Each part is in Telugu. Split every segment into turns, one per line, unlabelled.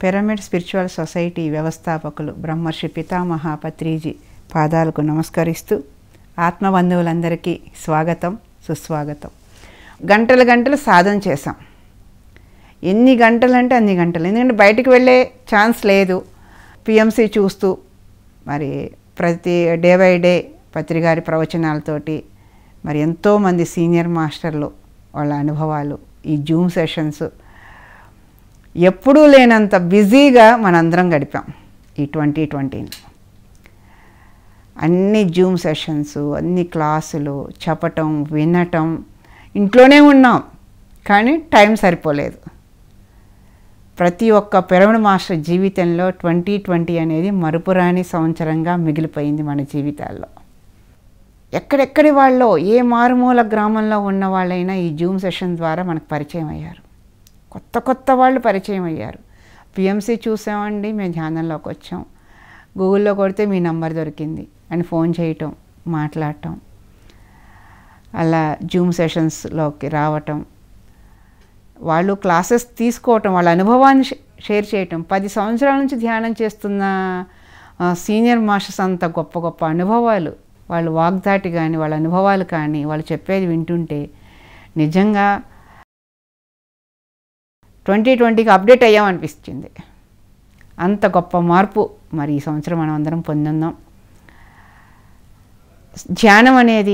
పిరమిడ్ స్పిరిచువల్ సొసైటీ వ్యవస్థాపకులు బ్రహ్మర్షి పితామహ పత్రిజీ పాదాలకు నమస్కరిస్తూ ఆత్మబంధువులందరికీ స్వాగతం సుస్వాగతం గంటలు గంటలు సాధన చేశాం ఎన్ని గంటలు అంటే అన్ని గంటలు ఎందుకంటే బయటికి వెళ్ళే ఛాన్స్ లేదు పిఎంసి చూస్తూ మరి ప్రతి డే బై డే పత్రిగారి ప్రవచనాలతోటి మరి ఎంతోమంది సీనియర్ మాస్టర్లు వాళ్ళ అనుభవాలు ఈ జూమ్ సెషన్స్ ఎప్పుడూ లేనంత బిజీగా మనందరం గడిపాం ఈ ట్వంటీ ట్వంటీని అన్ని జూమ్ సెషన్స్ అన్ని క్లాసులు చెప్పటం వినటం ఇంట్లోనే ఉన్నాం కానీ టైం సరిపోలేదు ప్రతి ఒక్క పిరమిడ్ మాస్టర్ జీవితంలో ట్వంటీ ట్వంటీ అనేది మరుపురాని సంవత్సరంగా మిగిలిపోయింది మన జీవితాల్లో ఎక్కడెక్కడి వాళ్ళో ఏ మారుమూల గ్రామంలో ఉన్న వాళ్ళైనా ఈ జూమ్ సెషన్ ద్వారా మనకు పరిచయం అయ్యారు కొత్త కొత్త వాళ్ళు పరిచయం అయ్యారు పిఎంసి చూసామండి మేము ధ్యానంలోకి వచ్చాం గూగుల్లో కొడితే మీ నంబర్ దొరికింది అని ఫోన్ చేయటం మాట్లాడటం అలా జూమ్ సెషన్స్లోకి రావటం వాళ్ళు క్లాసెస్ తీసుకోవటం వాళ్ళ అనుభవాన్ని షేర్ చేయటం పది సంవత్సరాల నుంచి ధ్యానం చేస్తున్న సీనియర్ మాస్టర్స్ అంత గొప్ప గొప్ప అనుభవాలు వాళ్ళు వాగ్దాటి కానీ వాళ్ళ అనుభవాలు కానీ వాళ్ళు చెప్పేది వింటుంటే నిజంగా ట్వంటీ ట్వంటీకి అప్డేట్ అయ్యామనిపిస్తుంది అంత గొప్ప మార్పు మరి ఈ సంవత్సరం మనం అందరం పొందుందాం ధ్యానం అనేది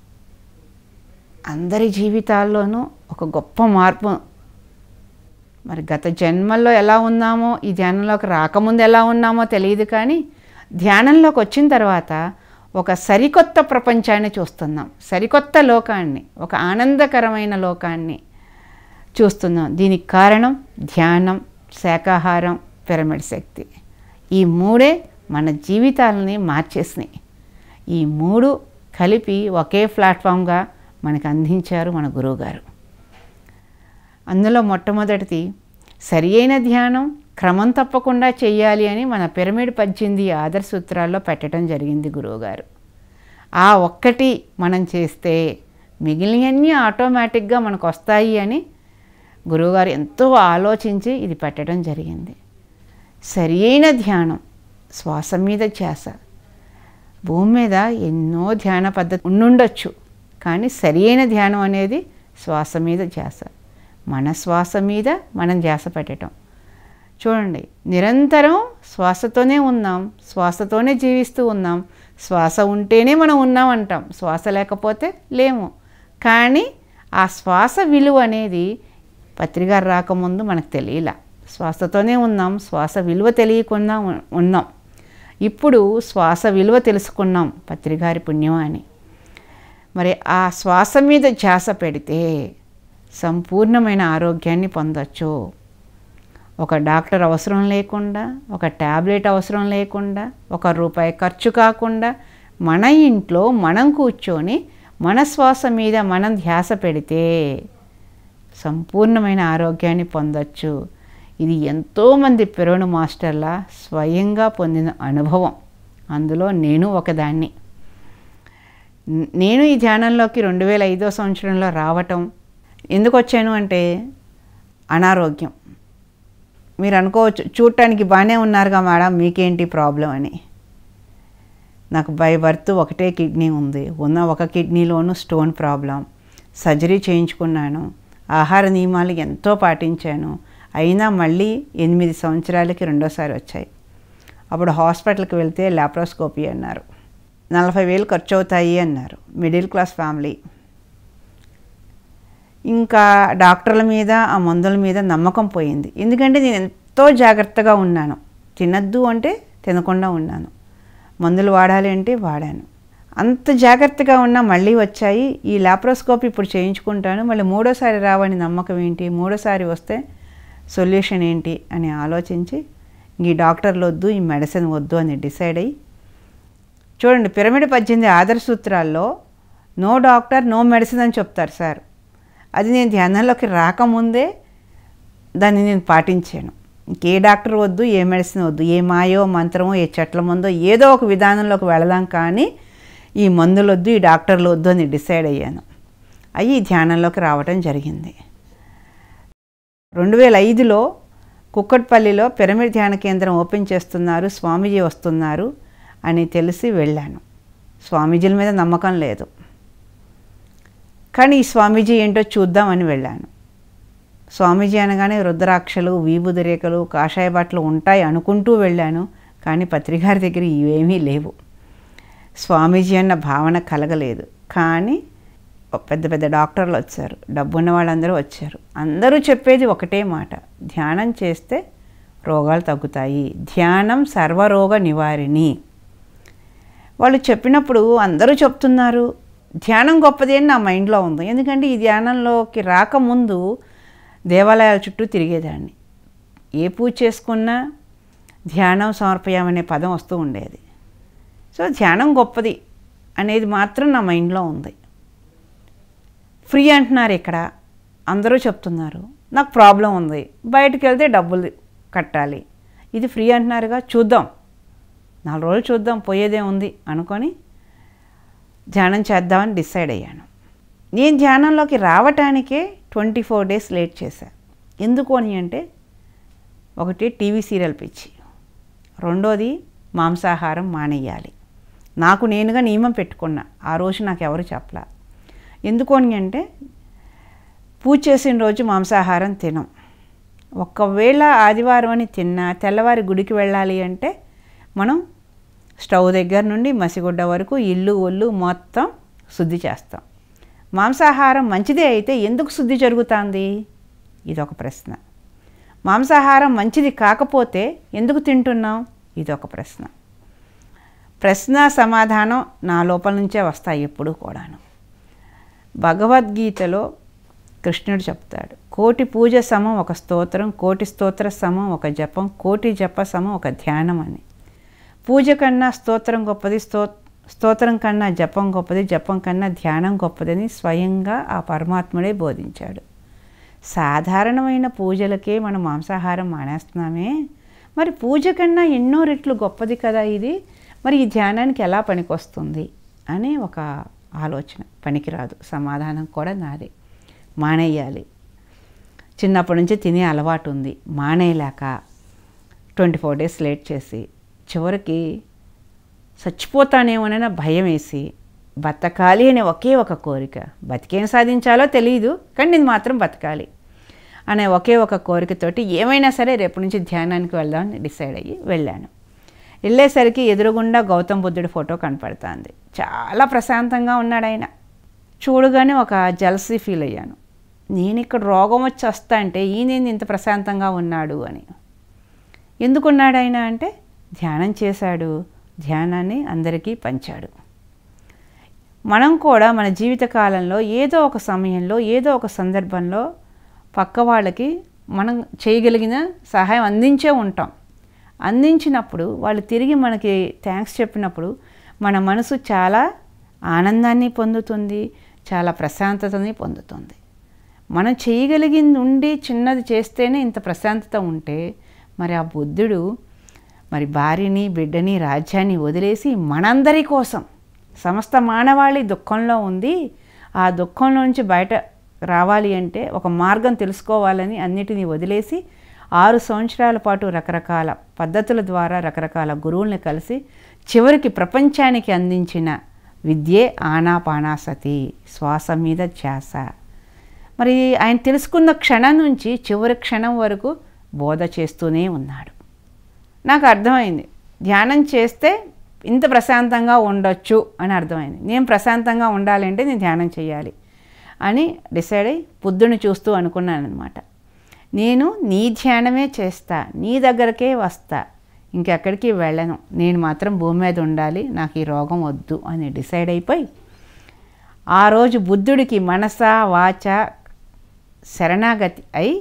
అందరి జీవితాల్లోనూ ఒక గొప్ప మార్పు మరి గత జన్మల్లో ఎలా ఉన్నామో ఈ ధ్యానంలోకి రాకముందు ఎలా ఉన్నామో తెలియదు కానీ ధ్యానంలోకి వచ్చిన తర్వాత ఒక సరికొత్త ప్రపంచాన్ని చూస్తున్నాం సరికొత్త లోకాన్ని ఒక ఆనందకరమైన లోకాన్ని చూస్తున్నాం దీనికి కారణం ధ్యానం శాకాహారం పిరమిడ్ శక్తి ఈ మూడే మన జీవితాలని మార్చేసినాయి ఈ మూడు కలిపి ఒకే ప్లాట్ఫామ్గా మనకు అందించారు మన గురువుగారు అందులో మొట్టమొదటిది సరి అయిన ధ్యానం క్రమం తప్పకుండా చెయ్యాలి అని మన పిరమిడ్ పద్దెనిమిది ఆదర్శ సూత్రాల్లో పెట్టడం జరిగింది గురువుగారు ఆ ఒక్కటి మనం చేస్తే మిగిలినవన్నీ ఆటోమేటిక్గా మనకు వస్తాయి అని గురువుగారు ఎంతో ఆలోచించి ఇది పెట్టడం జరిగింది సరి అయిన ధ్యానం శ్వాస మీద ధ్యాస భూమి మీద ఎన్నో ధ్యాన పద్ధతి ఉండుండొచ్చు కానీ సరి అయిన ధ్యానం అనేది శ్వాస మీద ధ్యాస మన శ్వాస మీద మనం ధ్యాస పెట్టడం చూడండి నిరంతరం శ్వాసతోనే ఉన్నాం శ్వాసతోనే జీవిస్తూ ఉన్నాం శ్వాస ఉంటేనే మనం ఉన్నాం అంటాం శ్వాస లేకపోతే లేము కానీ ఆ శ్వాస విలువ అనేది పత్రికారు రాకముందు మనకు తెలియలా శ్వాసతోనే ఉన్నాం శ్వాస విలువ తెలియకుండా ఉన్నాం ఇప్పుడు శ్వాస విలువ తెలుసుకున్నాం పత్రికారి పుణ్యం అని మరి ఆ శ్వాస మీద ధ్యాస పెడితే సంపూర్ణమైన ఆరోగ్యాన్ని పొందొచ్చు ఒక డాక్టర్ అవసరం లేకుండా ఒక ట్యాబ్లెట్ అవసరం లేకుండా ఒక రూపాయి ఖర్చు కాకుండా మన ఇంట్లో మనం కూర్చొని మన శ్వాస మీద మనం ధ్యాస పెడితే సంపూర్ణమైన ఆరోగ్యాన్ని పొందొచ్చు ఇది ఎంతోమంది పిరోణు మాస్టర్ల స్వయంగా పొందిన అనుభవం అందులో నేను ఒకదాన్ని నేను ఈ ధ్యానంలోకి రెండు వేల ఐదో సంవత్సరంలో రావటం ఎందుకు వచ్చాను అంటే అనారోగ్యం మీరు అనుకోవచ్చు చూడటానికి బాగానే ఉన్నారుగా మేడం మీకేంటి ప్రాబ్లం అని నాకు బై బర్త్ ఒకటే కిడ్నీ ఉంది ఉన్న ఒక కిడ్నీలోనూ స్టోన్ ప్రాబ్లం సర్జరీ చేయించుకున్నాను ఆహార నియమాలు ఎంతో పాటించాను అయినా మళ్ళీ ఎనిమిది సంవత్సరాలకి రెండోసారి వచ్చాయి అప్పుడు హాస్పిటల్కి వెళ్తే లాప్రోస్కోపీ అన్నారు నలభై వేలు ఖర్చు అవుతాయి అన్నారు మిడిల్ క్లాస్ ఫ్యామిలీ ఇంకా డాక్టర్ల మీద ఆ మందుల మీద నమ్మకం పోయింది ఎందుకంటే నేను ఎంతో జాగ్రత్తగా ఉన్నాను తినద్దు అంటే తినకుండా ఉన్నాను మందులు వాడాలి అంటే వాడాను అంత జాగ్రత్తగా ఉన్నా మళ్ళీ వచ్చాయి ఈ లాప్రోస్కోప్ ఇప్పుడు చేయించుకుంటాను మళ్ళీ మూడోసారి రావని నమ్మకం ఏంటి మూడోసారి వస్తే సొల్యూషన్ ఏంటి అని ఆలోచించి ఈ డాక్టర్లు వద్దు ఈ మెడిసిన్ వద్దు అని డిసైడ్ అయ్యి చూడండి పిరమిడ్ పద్దెనిమిది ఆదర్శ సూత్రాల్లో నో డాక్టర్ నో మెడిసిన్ అని చెప్తారు సార్ అది నేను ధ్యానంలోకి రాకముందే దాన్ని నేను పాటించాను ఇంకే డాక్టర్ వద్దు ఏ మెడిసిన్ వద్దు ఏ మాయో మంత్రమో ఏ చెట్ల మందో ఏదో ఒక విధానంలోకి వెళదాం కానీ ఈ మందులు వద్దు ఈ డాక్టర్లు వద్దు అని డిసైడ్ అయ్యాను అయ్యి ధ్యానంలోకి రావటం జరిగింది రెండు వేల ఐదులో కుక్కట్పల్లిలో పిరమిడ్ ధ్యాన కేంద్రం ఓపెన్ చేస్తున్నారు స్వామీజీ వస్తున్నారు అని తెలిసి వెళ్ళాను స్వామీజీల మీద నమ్మకం లేదు కానీ ఈ స్వామీజీ ఏంటో చూద్దామని వెళ్ళాను స్వామీజీ అనగానే రుద్రాక్షలు వీబుది రేఖలు కాషాయ బట్టలు ఉంటాయి అనుకుంటూ వెళ్ళాను కానీ పత్రికారి దగ్గర ఇవేమీ లేవు స్వామీజీ అన్న భావన కలగలేదు కానీ పెద్ద పెద్ద డాక్టర్లు వచ్చారు డబ్బున్న వాళ్ళందరూ వచ్చారు అందరూ చెప్పేది ఒకటే మాట ధ్యానం చేస్తే రోగాలు తగ్గుతాయి ధ్యానం సర్వరోగ నివారిణి వాళ్ళు చెప్పినప్పుడు అందరూ చెప్తున్నారు ధ్యానం గొప్పది అని నా మైండ్లో ఉంది ఎందుకంటే ఈ ధ్యానంలోకి రాకముందు దేవాలయాల చుట్టూ తిరిగేదాన్ని ఏ పూజ చేసుకున్నా ధ్యానం సమర్పయామనే పదం వస్తూ ఉండేది సో ధ్యానం గొప్పది అనేది మాత్రం నా మైండ్లో ఉంది ఫ్రీ అంటున్నారు ఇక్కడ అందరూ చెప్తున్నారు నాకు ప్రాబ్లం ఉంది బయటకు వెళ్తే డబ్బులు కట్టాలి ఇది ఫ్రీ అంటున్నారుగా చూద్దాం నాలుగు రోజులు చూద్దాం పోయేదే ఉంది అనుకొని ధ్యానం చేద్దామని డిసైడ్ అయ్యాను నేను ధ్యానంలోకి రావటానికే ట్వంటీ ఫోర్ డేస్ లేట్ చేశాను ఎందుకు అని అంటే ఒకటి టీవీ సీరియల్ పిచ్చి రెండోది మాంసాహారం మానేయాలి నాకు నేనుగా నియమం పెట్టుకున్నా ఆ రోజు నాకు ఎవరు చెప్పలా ఎందుకు అని అంటే పూజ చేసిన రోజు మాంసాహారం తినం ఒకవేళ ఆదివారం అని తిన్నా తెల్లవారి గుడికి వెళ్ళాలి అంటే మనం స్టవ్ దగ్గర నుండి మసిగుడ్డ వరకు ఇల్లు ఒళ్ళు మొత్తం శుద్ధి చేస్తాం మాంసాహారం మంచిదే అయితే ఎందుకు శుద్ధి జరుగుతుంది ఇదొక ప్రశ్న మాంసాహారం మంచిది కాకపోతే ఎందుకు తింటున్నాం ఇదొక ప్రశ్న ప్రశ్న సమాధానం నా లోపల నుంచే వస్తాయి ఎప్పుడు కూడాను భగవద్గీతలో కృష్ణుడు చెప్తాడు కోటి పూజ సమం ఒక స్తోత్రం కోటి స్తోత్ర సమం ఒక జపం కోటి జప సమం ఒక ధ్యానం అని పూజ కన్నా స్తోత్రం గొప్పది స్తో స్తోత్రం కన్నా జపం గొప్పది జపం కన్నా ధ్యానం గొప్పదని స్వయంగా ఆ పరమాత్ముడే బోధించాడు సాధారణమైన పూజలకే మనం మాంసాహారం మానేస్తున్నామే మరి పూజ కన్నా ఎన్నో రెట్లు గొప్పది కదా ఇది మరి ఈ ధ్యానానికి ఎలా పనికొస్తుంది అనే ఒక ఆలోచన పనికిరాదు సమాధానం కూడా నాదే మానేయాలి చిన్నప్పటి నుంచి తినే అలవాటు ఉంది మానేయలేక ట్వంటీ ఫోర్ డేస్ లేట్ చేసి చివరికి చచ్చిపోతానేమోనైనా భయం వేసి బతకాలి అనే ఒకే ఒక కోరిక బతికేం సాధించాలో తెలియదు కానీ నేను మాత్రం బతకాలి అనే ఒకే ఒక కోరికతోటి ఏమైనా సరే రేపు నుంచి ధ్యానానికి వెళ్దామని డిసైడ్ అయ్యి వెళ్ళాను వెళ్ళేసరికి ఎదురుగుండా గౌతమ్ బుద్ధుడి ఫోటో కనపడుతుంది చాలా ప్రశాంతంగా ఉన్నాడు ఆయన చూడగానే ఒక జలసీ ఫీల్ అయ్యాను నేను ఇక్కడ రోగం వచ్చి వస్తా అంటే ఈయన ఇంత ప్రశాంతంగా ఉన్నాడు అని ఎందుకున్నాడు ఆయన అంటే ధ్యానం చేశాడు ధ్యానాన్ని అందరికీ పంచాడు మనం కూడా మన జీవిత కాలంలో ఏదో ఒక సమయంలో ఏదో ఒక సందర్భంలో పక్క వాళ్ళకి మనం చేయగలిగిన సహాయం అందించే ఉంటాం అందించినప్పుడు వాళ్ళు తిరిగి మనకి థ్యాంక్స్ చెప్పినప్పుడు మన మనసు చాలా ఆనందాన్ని పొందుతుంది చాలా ప్రశాంతతని పొందుతుంది మనం చేయగలిగింది ఉండి చిన్నది చేస్తేనే ఇంత ప్రశాంతత ఉంటే మరి ఆ బుద్ధుడు మరి భార్యని బిడ్డని రాజ్యాన్ని వదిలేసి మనందరి కోసం సమస్త మానవాళి దుఃఖంలో ఉంది ఆ దుఃఖంలో నుంచి బయట రావాలి అంటే ఒక మార్గం తెలుసుకోవాలని అన్నిటినీ వదిలేసి ఆరు సంవత్సరాల పాటు రకరకాల పద్ధతుల ద్వారా రకరకాల గురువుల్ని కలిసి చివరికి ప్రపంచానికి అందించిన విద్యే ఆనాపానాసతి శ్వాస మీద ధ్యాస మరి ఆయన తెలుసుకున్న క్షణం నుంచి చివరి క్షణం వరకు బోధ చేస్తూనే ఉన్నాడు నాకు అర్థమైంది ధ్యానం చేస్తే ఇంత ప్రశాంతంగా ఉండొచ్చు అని అర్థమైంది నేను ప్రశాంతంగా ఉండాలంటే నేను ధ్యానం చేయాలి అని డిసైడ్ అయ్యి బుద్ధుని చూస్తూ అనుకున్నాను అనమాట నేను నీ ధ్యానమే చేస్తా నీ దగ్గరకే వస్తా ఇంకెక్కడికి వెళ్ళను నేను మాత్రం భూమి మీద ఉండాలి నాకు ఈ రోగం వద్దు అని డిసైడ్ అయిపోయి ఆ రోజు బుద్ధుడికి మనస వాచ శరణాగతి అయి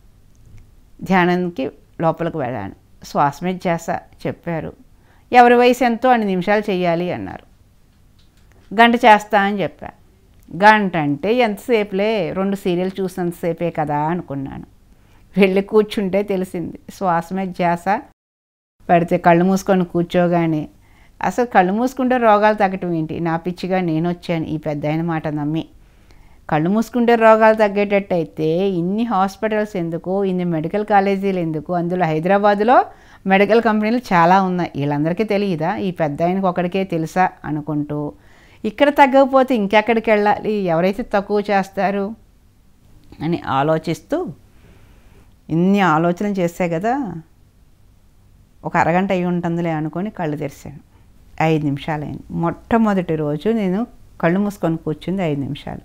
ధ్యానానికి లోపలికి వెళ్ళాను శ్వాస మీద చేస చెప్పారు ఎవరి వయసు ఎంతో అన్ని నిమిషాలు చేయాలి అన్నారు గంట చేస్తా అని చెప్పా గంట అంటే ఎంతసేపులే రెండు సీరియల్ చూసినంతసేపే కదా అనుకున్నాను వెళ్ళి కూర్చుంటే తెలిసింది శ్వాస మీద ధ్యాస పెడితే కళ్ళు మూసుకొని కూర్చోగానే అసలు కళ్ళు మూసుకుంటే రోగాలు తగ్గటం ఏంటి నా పిచ్చిగా నేను వచ్చాను ఈ పెద్ద మాట నమ్మి కళ్ళు మూసుకుంటే రోగాలు తగ్గేటట్టు అయితే ఇన్ని హాస్పిటల్స్ ఎందుకు ఇన్ని మెడికల్ కాలేజీలు ఎందుకు అందులో హైదరాబాద్లో మెడికల్ కంపెనీలు చాలా ఉన్నాయి వీళ్ళందరికీ తెలియదా ఈ పెద్ద ఆయనకు ఒకడికే తెలుసా అనుకుంటూ ఇక్కడ తగ్గకపోతే ఇంకెక్కడికి వెళ్ళాలి ఎవరైతే తక్కువ చేస్తారు అని ఆలోచిస్తూ ఇన్ని ఆలోచన చేస్తే కదా ఒక అరగంట అయి ఉంటుందిలే అనుకొని కళ్ళు తెరిచాను ఐదు నిమిషాలు అయింది మొట్టమొదటి రోజు నేను కళ్ళు మూసుకొని కూర్చుంది ఐదు నిమిషాలు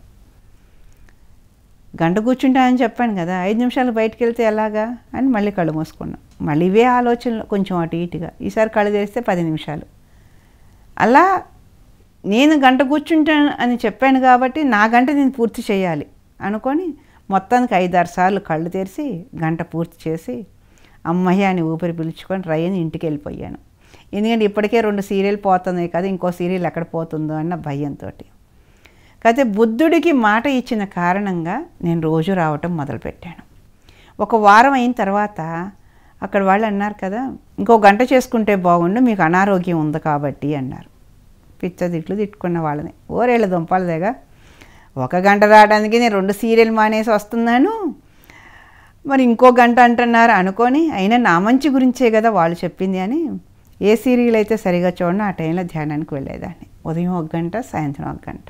గంట కూర్చుంటానని చెప్పాను కదా ఐదు నిమిషాలు బయటికి వెళ్తే ఎలాగా అని మళ్ళీ కళ్ళు మూసుకున్నాం మళ్ళీ ఇవే ఆలోచనలు కొంచెం అటు ఇటుగా ఈసారి కళ్ళు తెరిస్తే పది నిమిషాలు అలా నేను గంట కూర్చుంటాను అని చెప్పాను కాబట్టి నా గంట నేను పూర్తి చేయాలి అనుకొని మొత్తానికి ఐదారు సార్లు కళ్ళు తెరిచి గంట పూర్తి చేసి అమ్మయ్య అని ఊపిరి పిలుచుకొని రయ్యని ఇంటికి వెళ్ళిపోయాను ఎందుకంటే ఇప్పటికే రెండు సీరియల్ పోతున్నాయి కదా ఇంకో సీరియల్ ఎక్కడ పోతుందో అన్న భయంతో కాకపోతే బుద్ధుడికి మాట ఇచ్చిన కారణంగా నేను రోజు రావటం మొదలుపెట్టాను ఒక వారం అయిన తర్వాత అక్కడ వాళ్ళు అన్నారు కదా ఇంకో గంట చేసుకుంటే బాగుండు మీకు అనారోగ్యం ఉంది కాబట్టి అన్నారు పిచ్చ తిట్లు తిట్టుకున్న వాళ్ళని ఓరేళ్ళ దుంపాలదేగా ఒక గంట రావడానికి నేను రెండు సీరియల్ మానేసి వస్తున్నాను మరి ఇంకో గంట అంటున్నారు అనుకొని అయినా నా మంచి గురించే కదా వాళ్ళు చెప్పింది అని ఏ సీరియల్ అయితే సరిగా చూడను ఆ టైంలో ధ్యానానికి వెళ్ళేదాన్ని ఉదయం ఒక గంట సాయంత్రం ఒక గంట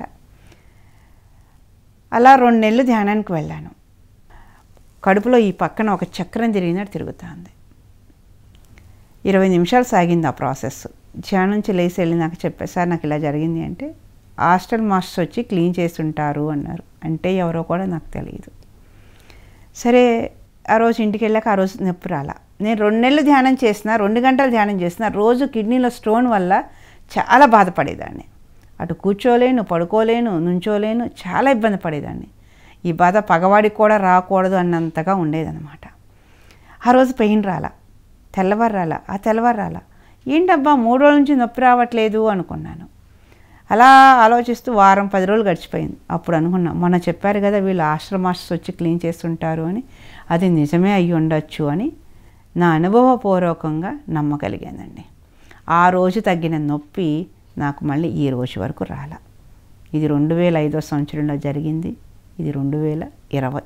అలా రెండు నెలలు ధ్యానానికి వెళ్ళాను కడుపులో ఈ పక్కన ఒక చక్రం తిరిగినట్టు తిరుగుతుంది ఇరవై నిమిషాలు సాగింది ఆ ప్రాసెస్ ధ్యానం నుంచి లేచి వెళ్ళి నాకు చెప్పారు సార్ నాకు ఇలా జరిగింది అంటే హాస్టల్ మాస్టర్స్ వచ్చి క్లీన్ చేసి ఉంటారు అన్నారు అంటే ఎవరో కూడా నాకు తెలియదు సరే ఆ రోజు ఇంటికి వెళ్ళాక ఆ రోజు నొప్పి రాలా నేను రెండు నెలలు ధ్యానం చేసిన రెండు గంటలు ధ్యానం చేసిన రోజు కిడ్నీలో స్టోన్ వల్ల చాలా బాధపడేదాన్ని అటు కూర్చోలేను పడుకోలేను నుంచోలేను చాలా ఇబ్బంది పడేదాన్ని ఈ బాధ పగవాడికి కూడా రాకూడదు అన్నంతగా ఉండేదన్నమాట ఆ రోజు పెయిన్ రాలా తెల్లవారు రాలా ఆ తెల్లవారు రాలా ఏంటబ్బా మూడు రోజుల నుంచి నొప్పి రావట్లేదు అనుకున్నాను అలా ఆలోచిస్తూ వారం పది రోజులు గడిచిపోయింది అప్పుడు అనుకున్నా మొన్న చెప్పారు కదా వీళ్ళు ఆశ్రమాస్టర్స్ వచ్చి క్లీన్ చేస్తుంటారు అని అది నిజమే అయ్యి ఉండొచ్చు అని నా అనుభవపూర్వకంగా నమ్మగలిగానండి ఆ రోజు తగ్గిన నొప్పి నాకు మళ్ళీ ఈ రోజు వరకు రాల ఇది రెండు వేల ఐదో సంవత్సరంలో జరిగింది ఇది రెండు వేల ఇరవై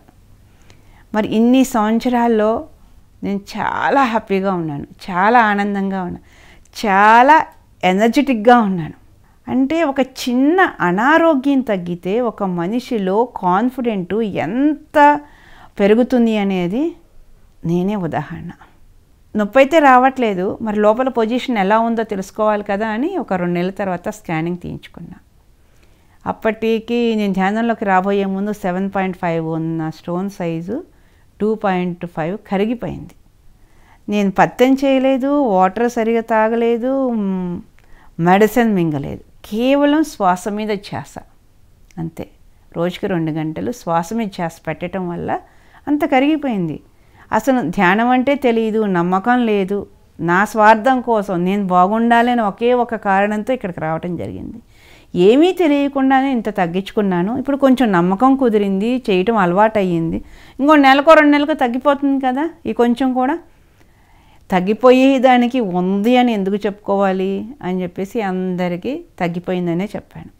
మరి ఇన్ని సంవత్సరాల్లో నేను చాలా హ్యాపీగా ఉన్నాను చాలా ఆనందంగా ఉన్నాను చాలా ఎనర్జెటిక్గా ఉన్నాను అంటే ఒక చిన్న అనారోగ్యం తగ్గితే ఒక మనిషిలో కాన్ఫిడెంట్ ఎంత పెరుగుతుంది అనేది నేనే ఉదాహరణ నొప్పి అయితే రావట్లేదు మరి లోపల పొజిషన్ ఎలా ఉందో తెలుసుకోవాలి కదా అని ఒక రెండు నెలల తర్వాత స్కానింగ్ తీయించుకున్నా అప్పటికి నేను ధ్యానంలోకి రాబోయే ముందు సెవెన్ పాయింట్ ఫైవ్ ఉన్న stone size two point five కరిగిపోయింది నేను పత్యం చేయలేదు వాటర్ సరిగా తాగలేదు మ్, మెడిసిన్ మింగలేదు కేవలం శ్వాస మీద ధ్యాస అంతే రోజుకి రెండు గంటలు శ్వాస మీద ధ్యాస పెట్టడం వల్ల అంత కరిగిపోయింది అసలు ధ్యానం అంటే తెలియదు నమ్మకం లేదు నా స్వార్థం కోసం నేను బాగుండాలని ఒకే ఒక కారణంతో ఇక్కడికి రావటం జరిగింది ఏమీ తెలియకుండానే ఇంత తగ్గించుకున్నాను ఇప్పుడు కొంచెం నమ్మకం కుదిరింది చేయటం అలవాటు అయ్యింది ఇంకో నెలకో రెండు నెలలకు తగ్గిపోతుంది కదా ఈ కొంచెం కూడా తగ్గిపోయే దానికి ఉంది అని ఎందుకు చెప్పుకోవాలి అని చెప్పేసి అందరికీ తగ్గిపోయిందనే చెప్పాను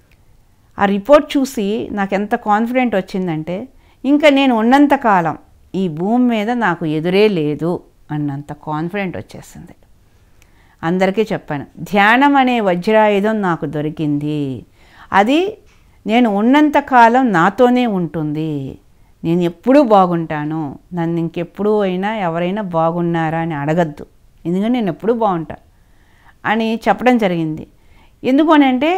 ఆ రిపోర్ట్ చూసి నాకు ఎంత కాన్ఫిడెంట్ వచ్చిందంటే ఇంకా నేను ఉన్నంత కాలం ఈ భూమి మీద నాకు ఎదురే లేదు అన్నంత కాన్ఫిడెంట్ వచ్చేసింది అందరికీ చెప్పాను ధ్యానం అనే వజ్రాయుధం నాకు దొరికింది అది నేను ఉన్నంత కాలం నాతోనే ఉంటుంది నేను ఎప్పుడూ బాగుంటాను నన్ను ఇంకెప్పుడు అయినా ఎవరైనా బాగున్నారా అని అడగద్దు ఎందుకంటే నేను ఎప్పుడూ బాగుంటా అని చెప్పడం జరిగింది ఎందుకు అని అంటే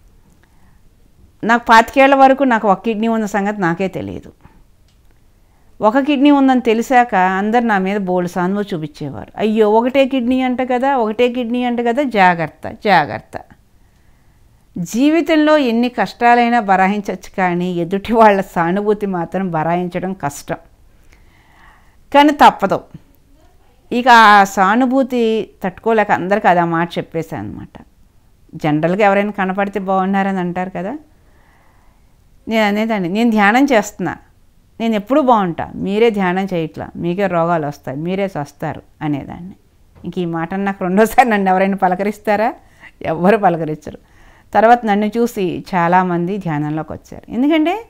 నాకు పాతికేళ్ల వరకు నాకు ఒక కిడ్నీ ఉన్న సంగతి నాకే తెలియదు ఒక కిడ్నీ ఉందని తెలిసాక అందరు నా మీద బోల్డ్ సానుభవం చూపించేవారు అయ్యో ఒకటే కిడ్నీ అంట కదా ఒకటే కిడ్నీ అంట కదా జాగ్రత్త జాగ్రత్త జీవితంలో ఎన్ని కష్టాలైనా బరాయించవచ్చు కానీ ఎదుటి వాళ్ళ సానుభూతి మాత్రం బరాయించడం కష్టం కానీ తప్పదు ఇక ఆ సానుభూతి తట్టుకోలేక అందరికీ అది ఆ మాట చెప్పేశాను అనమాట జనరల్గా ఎవరైనా కనపడితే బాగున్నారని అంటారు కదా నేను అనేదాన్ని నేను ధ్యానం చేస్తున్నా నేను ఎప్పుడూ బాగుంటా మీరే ధ్యానం చేయట్లా మీకే రోగాలు వస్తాయి మీరే వస్తారు అనేదాన్ని ఇంక ఈ మాట నాకు రెండోసారి నన్ను ఎవరైనా పలకరిస్తారా ఎవ్వరు పలకరించరు తర్వాత నన్ను చూసి చాలామంది ధ్యానంలోకి వచ్చారు ఎందుకంటే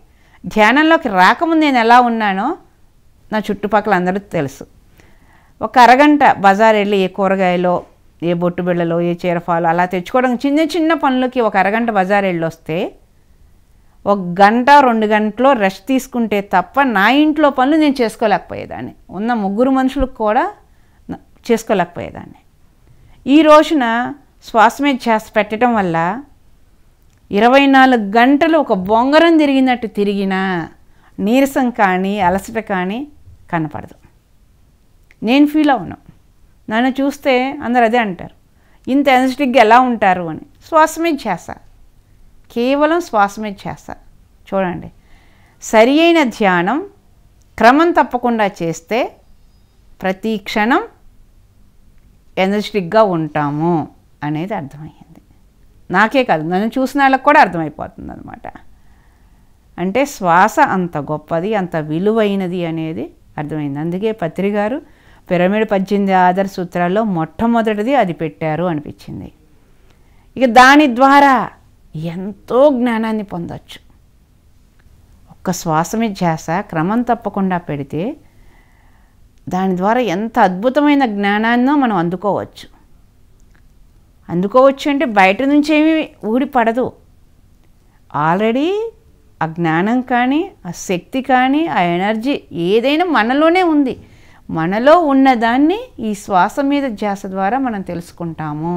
ధ్యానంలోకి రాకముందు నేను ఎలా ఉన్నానో నా చుట్టుపక్కల అందరికీ తెలుసు ఒక అరగంట బజార్ వెళ్ళి ఏ కూరగాయలో ఏ బొట్టు బిళ్ళలో ఏ చీరఫాలు అలా తెచ్చుకోవడం చిన్న చిన్న పనులకి ఒక అరగంట బజార్ వెళ్ళి వస్తే ఒక గంట రెండు గంటలో రెస్ట్ తీసుకుంటే తప్ప నా ఇంట్లో పనులు నేను చేసుకోలేకపోయేదాన్ని ఉన్న ముగ్గురు మనుషులకు కూడా న- చేసుకోలేకపోయేదాన్ని ఈ రోజున శ్వాస మీద ధ్యాస పెట్టడం వల్ల ఇరవై నాలుగు గంటలు ఒక బొంగరం తిరిగినట్టు తిరిగినా నీరసం కానీ అలసట కానీ కనపడదు నేను ఫీల్ అవును నన్ను చూస్తే అందరు అదే అంటారు ఇంత ఎనర్జెటిక్గా ఎలా ఉంటారు అని శ్వాస మీద ధ్యాస కేవలం శ్వాస మీద చేస్తా చూడండి సరి అయిన ధ్యానం క్రమం తప్పకుండా చేస్తే ప్రతి క్షణం ఎనర్జెటిక్గా ఉంటాము అనేది అర్థమయ్యింది నాకే కాదు నన్ను చూసిన వాళ్ళకి కూడా అర్థమైపోతుంది అనమాట అంటే శ్వాస అంత గొప్పది అంత విలువైనది అనేది అర్థమైంది అందుకే పత్రి గారు పిరమిడ్ పద్దెనిమిది ఆధార సూత్రాల్లో మొట్టమొదటిది అది పెట్టారు అనిపించింది ఇక దాని ద్వారా ఎంతో జ్ఞానాన్ని పొందొచ్చు ఒక్క శ్వాస మీద ధ్యాస క్రమం తప్పకుండా పెడితే దాని ద్వారా ఎంత అద్భుతమైన జ్ఞానాన్నో మనం అందుకోవచ్చు అందుకోవచ్చు అంటే బయట నుంచి ఏమీ ఊడిపడదు ఆల్రెడీ ఆ జ్ఞానం కానీ ఆ శక్తి కానీ ఆ ఎనర్జీ ఏదైనా మనలోనే ఉంది మనలో ఉన్నదాన్ని ఈ శ్వాస మీద ధ్యాస ద్వారా మనం తెలుసుకుంటాము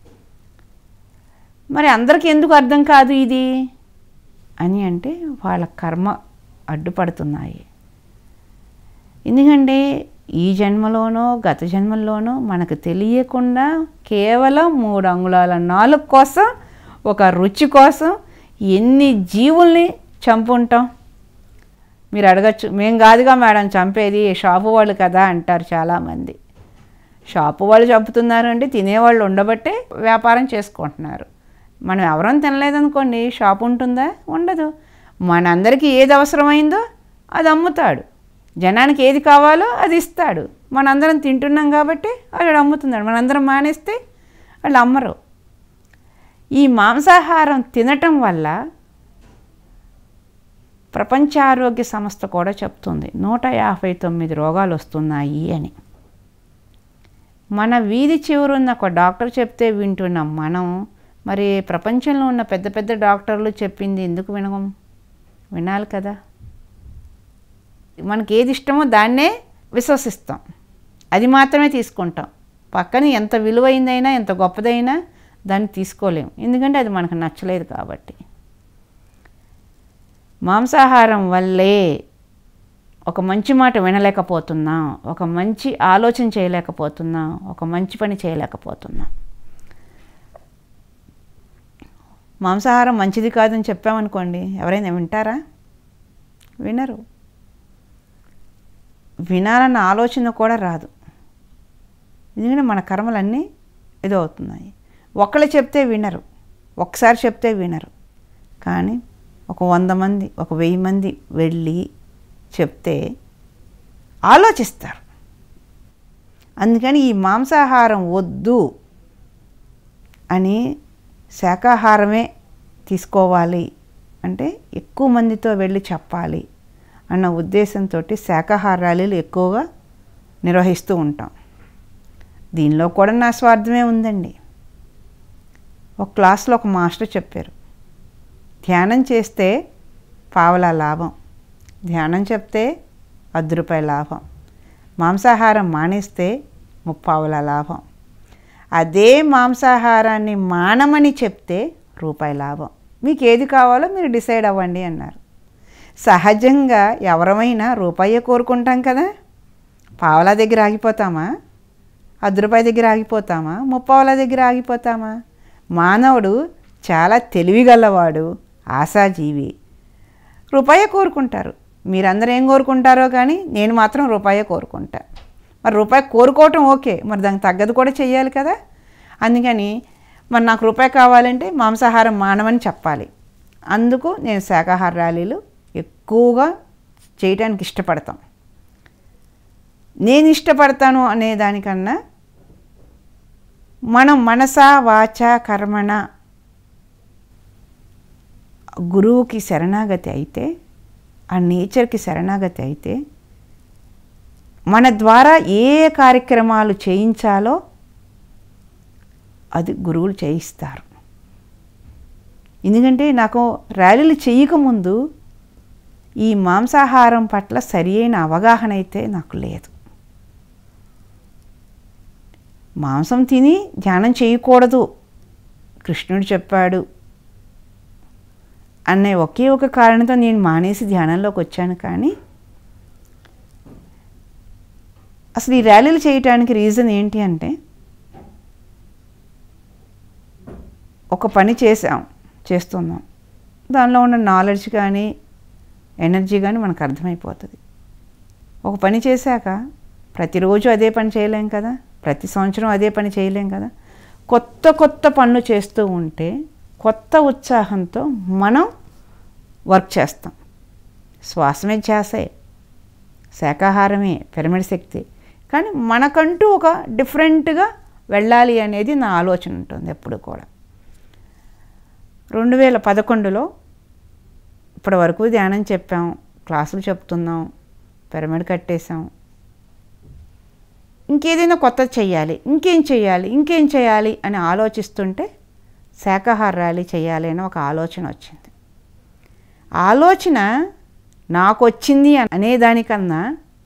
మరి అందరికీ ఎందుకు అర్థం కాదు ఇది అని అంటే వాళ్ళ కర్మ అడ్డుపడుతున్నాయి ఎందుకంటే ఈ జన్మలోనో గత జన్మల్లోనో మనకు తెలియకుండా కేవలం మూడు అంగుళాల నాలుగు కోసం ఒక రుచి కోసం ఎన్ని జీవుల్ని చంపుంటాం మీరు అడగచ్చు మేం కాదుగా మేడం చంపేది షాపు వాళ్ళు కదా అంటారు చాలామంది షాపు వాళ్ళు చంపుతున్నారు అంటే తినేవాళ్ళు ఉండబట్టే వ్యాపారం చేసుకుంటున్నారు మనం ఎవరం తినలేదనుకోండి షాప్ ఉంటుందా ఉండదు మనందరికీ ఏది అవసరమైందో అది అమ్ముతాడు జనానికి ఏది కావాలో అది ఇస్తాడు మనందరం తింటున్నాం కాబట్టి వాడు అమ్ముతున్నాడు మనందరం మానేస్తే వాళ్ళు అమ్మరు ఈ మాంసాహారం తినటం వల్ల ప్రపంచ ఆరోగ్య సంస్థ కూడా చెప్తుంది నూట యాభై తొమ్మిది రోగాలు వస్తున్నాయి అని మన వీధి చివరున్న ఒక డాక్టర్ చెప్తే వింటున్నాం మనం మరి ప్రపంచంలో ఉన్న పెద్ద పెద్ద డాక్టర్లు చెప్పింది ఎందుకు వినగం వినాలి కదా మనకి ఏది ఇష్టమో దాన్నే విశ్వసిస్తాం అది మాత్రమే తీసుకుంటాం పక్కన ఎంత విలువైందైనా ఎంత గొప్పదైనా దాన్ని తీసుకోలేము ఎందుకంటే అది మనకు నచ్చలేదు కాబట్టి మాంసాహారం వల్లే ఒక మంచి మాట వినలేకపోతున్నాం ఒక మంచి ఆలోచన చేయలేకపోతున్నాం ఒక మంచి పని చేయలేకపోతున్నాం మాంసాహారం మంచిది కాదని చెప్పామనుకోండి ఎవరైనా వింటారా వినరు వినాలన్న ఆలోచన కూడా రాదు ఎందుకంటే మన కర్మలన్నీ ఏదో అవుతున్నాయి ఒకళ్ళు చెప్తే వినరు ఒకసారి చెప్తే వినరు కానీ ఒక వంద మంది ఒక వెయ్యి మంది వెళ్ళి చెప్తే ఆలోచిస్తారు అందుకని ఈ మాంసాహారం వద్దు అని శాకాహారమే తీసుకోవాలి అంటే ఎక్కువ మందితో వెళ్ళి చెప్పాలి అన్న ఉద్దేశంతో శాకాహార ర్యాలీలు ఎక్కువగా నిర్వహిస్తూ ఉంటాం దీనిలో కూడా నా స్వార్థమే ఉందండి ఒక క్లాస్లో ఒక మాస్టర్ చెప్పారు ధ్యానం చేస్తే పావలా లాభం ధ్యానం చెప్తే అర్ధ రూపాయల లాభం మాంసాహారం మానేస్తే ముప్పావుల లాభం అదే మాంసాహారాన్ని మానమని చెప్తే రూపాయి లాభం మీకు ఏది కావాలో మీరు డిసైడ్ అవ్వండి అన్నారు సహజంగా ఎవరమైనా రూపాయే కోరుకుంటాం కదా పావలా దగ్గర ఆగిపోతామా అర్ధ రూపాయి దగ్గర ఆగిపోతామా ముప్పావుల దగ్గర ఆగిపోతామా మానవుడు చాలా తెలివిగలవాడు ఆశాజీవి రూపాయే కోరుకుంటారు మీరందరూ ఏం కోరుకుంటారో కానీ నేను మాత్రం రూపాయే కోరుకుంటా మరి రూపాయి కోరుకోవటం ఓకే మరి దానికి తగ్గదు కూడా చెయ్యాలి కదా అందుకని మరి నాకు రూపాయి కావాలంటే మాంసాహారం మానమని చెప్పాలి అందుకు నేను శాకాహార ర్యాలీలు ఎక్కువగా చేయటానికి ఇష్టపడతాం నేను ఇష్టపడతాను అనే దానికన్నా మనం మనస వాచ కర్మణ గురువుకి శరణాగతి అయితే ఆ నేచర్కి శరణాగతి అయితే మన ద్వారా ఏ కార్యక్రమాలు చేయించాలో అది గురువులు చేయిస్తారు ఎందుకంటే నాకు ర్యాలీలు చేయకముందు ఈ మాంసాహారం పట్ల సరి అయిన అవగాహన అయితే నాకు లేదు మాంసం తిని ధ్యానం చేయకూడదు కృష్ణుడు చెప్పాడు అనే ఒకే ఒక కారణంతో నేను మానేసి ధ్యానంలోకి వచ్చాను కానీ అసలు ఈ ర్యాలీలు చేయటానికి రీజన్ ఏంటి అంటే ఒక పని చేసాం చేస్తున్నాం దానిలో ఉన్న నాలెడ్జ్ కానీ ఎనర్జీ కానీ మనకు అర్థమైపోతుంది ఒక పని చేశాక ప్రతిరోజు అదే పని చేయలేం కదా ప్రతి సంవత్సరం అదే పని చేయలేం కదా కొత్త కొత్త పనులు చేస్తూ ఉంటే కొత్త ఉత్సాహంతో మనం వర్క్ చేస్తాం శ్వాసమే ధ్యాసే శాకాహారమే పిరమిడ్ శక్తి కానీ మనకంటూ ఒక డిఫరెంట్గా వెళ్ళాలి అనేది నా ఆలోచన ఉంటుంది ఎప్పుడు కూడా రెండు వేల పదకొండులో ఇప్పటి వరకు ధ్యానం చెప్పాం క్లాసులు చెప్తున్నాం పిరమిడ్ కట్టేశాం ఇంకేదైనా కొత్తది చెయ్యాలి ఇంకేం చెయ్యాలి ఇంకేం చేయాలి అని ఆలోచిస్తుంటే శాకాహార ర్యాలీ చేయాలి అని ఒక ఆలోచన వచ్చింది ఆలోచన నాకు వచ్చింది అనేదానికన్నా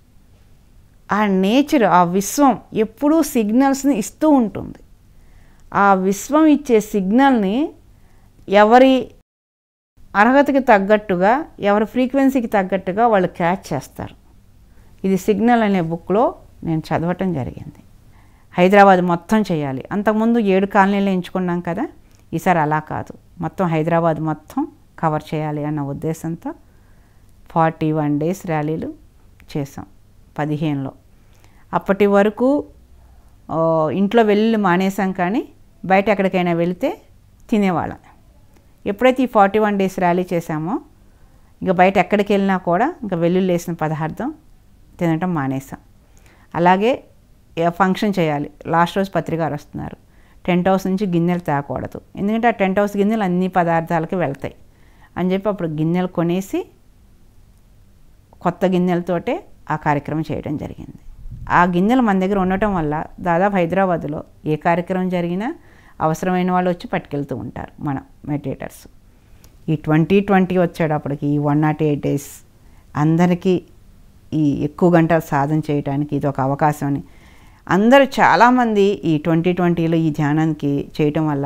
ఆ నేచర్ ఆ విశ్వం ఎప్పుడూ సిగ్నల్స్ని ఇస్తూ ఉంటుంది ఆ విశ్వం ఇచ్చే సిగ్నల్ని ఎవరి అర్హతకి తగ్గట్టుగా ఎవరి ఫ్రీక్వెన్సీకి తగ్గట్టుగా వాళ్ళు క్యాచ్ చేస్తారు ఇది సిగ్నల్ అనే బుక్లో నేను చదవటం జరిగింది హైదరాబాద్ మొత్తం చేయాలి అంతకుముందు ఏడు కాలనీలు ఎంచుకున్నాం కదా ఈసారి అలా కాదు మొత్తం హైదరాబాద్ మొత్తం కవర్ చేయాలి అన్న ఉద్దేశంతో ఫార్టీ వన్ డేస్ ర్యాలీలు చేసాం పదిహేనులో అప్పటి వరకు ఆ, ఇంట్లో వెళ్ళి మానేసాం కానీ బయట ఎక్కడికైనా వెళితే తినేవాళ్ళం ఎప్పుడైతే ఈ ఫార్టీ వన్ డేస్ ర్యాలీ చేసామో ఇంకా బయట ఎక్కడికి వెళ్ళినా కూడా ఇంకా వెల్లుల్లి వేసిన పదార్థం తినటం మానేసాం అలాగే ఏ ఫంక్షన్ చేయాలి లాస్ట్ రోజు పత్రికారు వస్తున్నారు టెంట్ హౌస్ నుంచి గిన్నెలు తేకూడదు ఎందుకంటే ఆ టెంట్ హౌస్ గిన్నెలు అన్ని పదార్థాలకి వెళ్తాయి అని చెప్పి అప్పుడు గిన్నెలు కొనేసి కొత్త గిన్నెలతోటే ఆ కార్యక్రమం చేయడం జరిగింది ఆ గిన్నెలు మన దగ్గర ఉండటం వల్ల దాదాపు హైదరాబాద్లో ఏ కార్యక్రమం జరిగినా అవసరమైన వాళ్ళు వచ్చి పట్టుకెళ్తూ ఉంటారు మన మెడిటేటర్స్ ఈ ట్వంటీ ట్వంటీ వచ్చేటప్పటికి ఈ వన్ నాట్ ఎయిట్ డేస్ అందరికీ ఈ ఎక్కువ గంటలు సాధన చేయడానికి ఇది ఒక అవకాశం అని అందరూ చాలామంది ఈ ట్వంటీ ట్వంటీలో ఈ ధ్యానానికి చేయటం వల్ల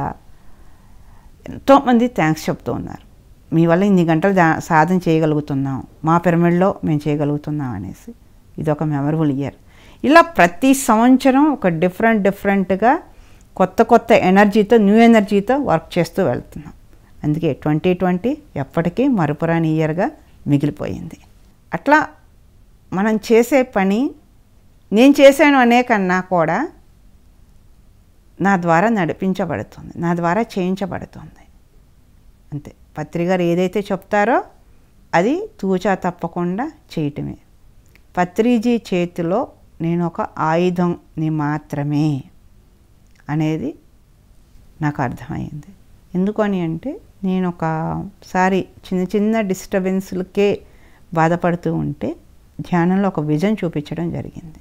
ఎంతోమంది థ్యాంక్స్ చెప్తూ ఉన్నారు మీ వల్ల ఇన్ని గంటలు దా సాధన చేయగలుగుతున్నాం మా పిరమిడ్లో మేము చేయగలుగుతున్నాం అనేసి ఇది ఒక మెమరబుల్ ఇయర్ ఇలా ప్రతి సంవత్సరం ఒక డిఫరెంట్ డిఫరెంట్గా కొత్త కొత్త ఎనర్జీతో న్యూ ఎనర్జీతో వర్క్ చేస్తూ వెళ్తున్నాం అందుకే ట్వంటీ ట్వంటీ ఎప్పటికీ మరుపురాని ఇయర్గా మిగిలిపోయింది అట్లా మనం చేసే పని నేను చేశాను అనే కన్నా కూడా నా ద్వారా నడిపించబడుతుంది నా ద్వారా చేయించబడుతుంది అంతే పత్రిగారు ఏదైతే చెప్తారో అది తూచా తప్పకుండా చేయటమే పత్రిజీ చేతిలో నేను ఒక ఆయుధంని మాత్రమే అనేది నాకు అర్థమైంది ఎందుకని అంటే నేను ఒకసారి చిన్న చిన్న డిస్టర్బెన్స్లకే బాధపడుతూ ఉంటే ధ్యానంలో ఒక విజన్ చూపించడం జరిగింది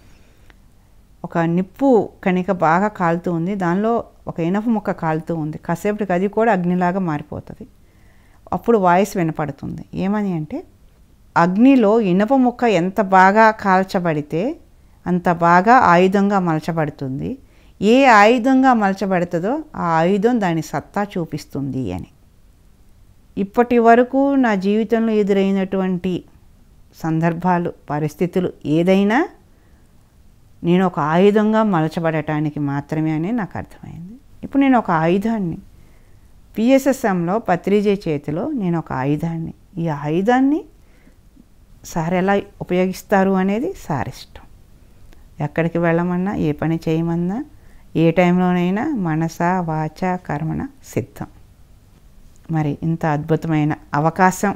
ఒక నిప్పు కణిక బాగా కాలుతూ ఉంది దానిలో ఒక ఇనప ముక్క కాలుతూ ఉంది కాసేపటికి అది కూడా అగ్నిలాగా మారిపోతుంది అప్పుడు వాయిస్ వినపడుతుంది ఏమని అంటే అగ్నిలో ఇనప ముక్క ఎంత బాగా కాల్చబడితే అంత బాగా ఆయుధంగా మలచబడుతుంది ఏ ఆయుధంగా మలచబడుతుందో ఆ ఆయుధం దాని సత్తా చూపిస్తుంది అని ఇప్పటి వరకు నా జీవితంలో ఎదురైనటువంటి సందర్భాలు పరిస్థితులు ఏదైనా నేను ఒక ఆయుధంగా మలచబడటానికి మాత్రమే అని నాకు అర్థమైంది ఇప్పుడు నేను ఒక ఆయుధాన్ని పిఎస్ఎస్ఎంలో పత్రిజే చేతిలో నేను ఒక ఆయుధాన్ని ఈ ఆయుధాన్ని సార్ ఎలా ఉపయోగిస్తారు అనేది సార్ ఇష్టం ఎక్కడికి వెళ్ళమన్నా ఏ పని చేయమన్నా ఏ టైంలోనైనా మనస వాచ కర్మణ సిద్ధం మరి ఇంత అద్భుతమైన అవకాశం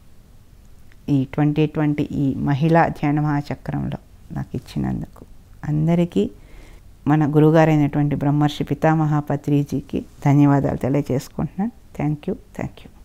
ఈ ట్వంటీ ట్వంటీ ఈ మహిళా ధ్యాన మహాచక్రంలో నాకు ఇచ్చినందుకు అందరికీ మన గురుగారైనటువంటి బ్రహ్మర్షి పితామహ పత్రిజీకి ధన్యవాదాలు తెలియజేసుకుంటున్నాను థ్యాంక్ యూ థ్యాంక్ యూ